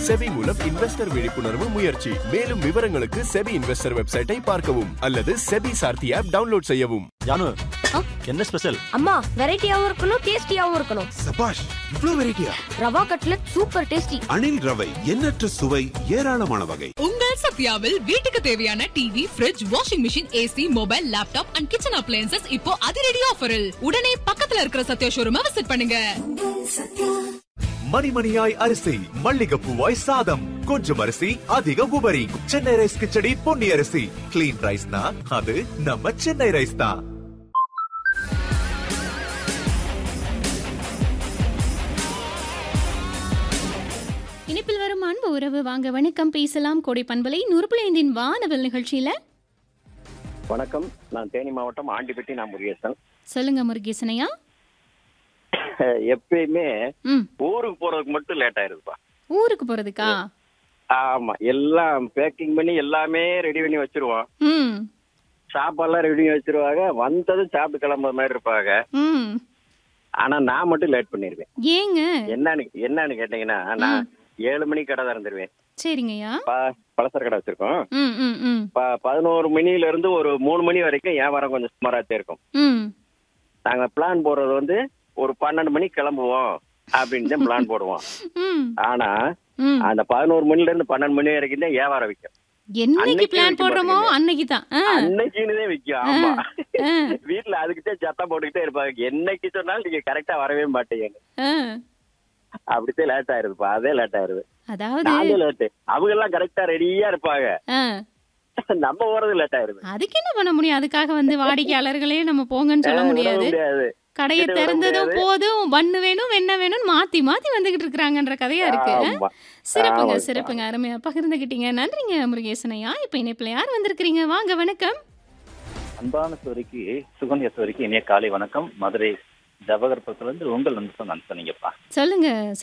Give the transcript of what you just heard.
SEBI மூலம் investor விழிப்புணர்வு முயற்சி மேலும் விவரங்களுக்கு செபி இன்வெஸ்டர் வெப்சைட்டை பார்க்கவும் அல்லது செபி சார்த்தி ஆப் டவுன்லோட் செய்யவும் ஜானு ஆ? என்ன ஸ்பெஷல் அம்மா வெரைட்டியாவும் இருக்கணும் டேஸ்டியாவும் இருக்கணும் சபாஷ் இவ்ளோ வெரைட்டியா ரவா கட்லட் சூப்பர் டேஸ்டி அணில் ரவை எண்ணற்ற சுவை ஏராளமான வகை உங்கள் சத்யாவில் வீட்டுக்கு தேவையான TV fridge washing machine AC mobile laptop and kitchen appliances இப்போ அதிரடி ஆஃபரில் உடனே பக்கத்துல இருக்கிற சத்யா ஷோரூமை விசிட் பண்ணுங்க மணிமணியாய் அரிசி மல்லிகைப்பூவாய் சாதம் கொஞ்சம் அரிசி அதிக உபரி சென்னை ரைஸ் கிச்சடி பொன்னி அரிசி கிளீன் ரைஸ்னா அது நம்ம சென்னை ரைஸ் தான் இனிப்பில் வரும் அன்பு உறவு வாங்க வணக்கம் பேசலாம் கோடை பண்பலை நூறுபுலைந்தின் வானவல் நிகழ்ச்சியில வணக்கம் நான் தேனி மாவட்டம் ஆண்டிப்பட்டி நான் முருகேசன் சொல்லுங்க முருகேசனையா எப்பயுமே ம் ஊருக்கு போறதுக்கு மட்டும் லேட் ஆயிருதுப்பா ஊருக்கு போறதுக்கா ஆமா எல்லாம் பேக்கிங் பண்ணி எல்லாமே ரெடி பண்ணி வச்சிருவோம் ம் சாப்பாடுலாம் ரெடி பண்ணி வச்சிருவாங்க வந்ததும் சாப்பிட்டு கிளம்புற மாதிரி இருப்பாங்க ம் ஆனா நான் மட்டும் லேட் பண்ணிருவேன் ஏங்க என்னன்னு என்னன்னு கேட்டீங்கன்னா நான் ஏழு மணிக்கு கடை திறந்துருவேன் சரிங்கய்யா ப- பலசர கடை வச்சிருக்கோம் ம் ம் ம் ப- பதினோரு மணில இருந்து ஒரு மூணு மணி வரைக்கும் வியாபாரம் கொஞ்சம் சுமாராத்தே இருக்கும் ம் நாங்க பிளான் போடுறது வந்து ஒரு பன்னெண்டு மணிக்கு கிளம்புவோம் அப்படின்னு தான் பிளான் போடுவோம் ம் ஆனா ம் அந்த பதினோரு மணில இருந்து பன்னெண்டு மணி வரைக்கும் தான் வியாபாரம் விற்கும் என்னைக்கு அன்னைக்கு பிளான் வைக்க போடுறோமோ மாட்டீங்க. அன்னைக்கு தான் ஆ அன்னைக்குன்னு தான் விற்கும் ஆமா ஆ. வீட்டுல அதுக்கிட்டே சத்தம் போட்டுக்கிட்டே இருப்பாங்க என்னைக்கு சொன்னாலும் நீங்க கரெக்டா வரவே மாட்டீங்க ஆ. அப்படித்தான் லேட் ஆயிருதுப்பா அதே லேட் ஆயிருது அதாவது நாலு லேட் அவங்க எல்லாம் கரெக்டா ரெடியா இருப்பாங்க ஆ நம்ம போறது லேட் ஆயிருது அதுக்கு என்ன பண்ண முடியும் அதுக்காக வந்து வாடிக்கையாளர்களே நம்ம போங்கன்னு சொல்ல விட முடியாது முடியாது கடையை விட திறந்ததும் முடியாது. போதும் பண்ணு வேணும் வெண்ண வேணும்னு மாத்தி மாத்தி வந்துகிட்டு இருக்காங்கன்ற கதையா இருக்கு ஆமா. சிறப்புங்க ஆமாப்பா. சிறப்புங்க அருமையா பகிர்ந்துகிட்டீங்க நன்றிங்க முருகேசனையா இப்ப இணைப்புல யார் வந்திருக்கிறீங்க வாங்க வணக்கம் அன்பான சோரிக்கு சுகன்யா சோரிக்கு இனிய காலை வணக்கம் மதுரை ஜவகர்புரத்துல இருந்து உங்கள் நண்பன் நான் சொன்னீங்கப்பா சொல்லுங்க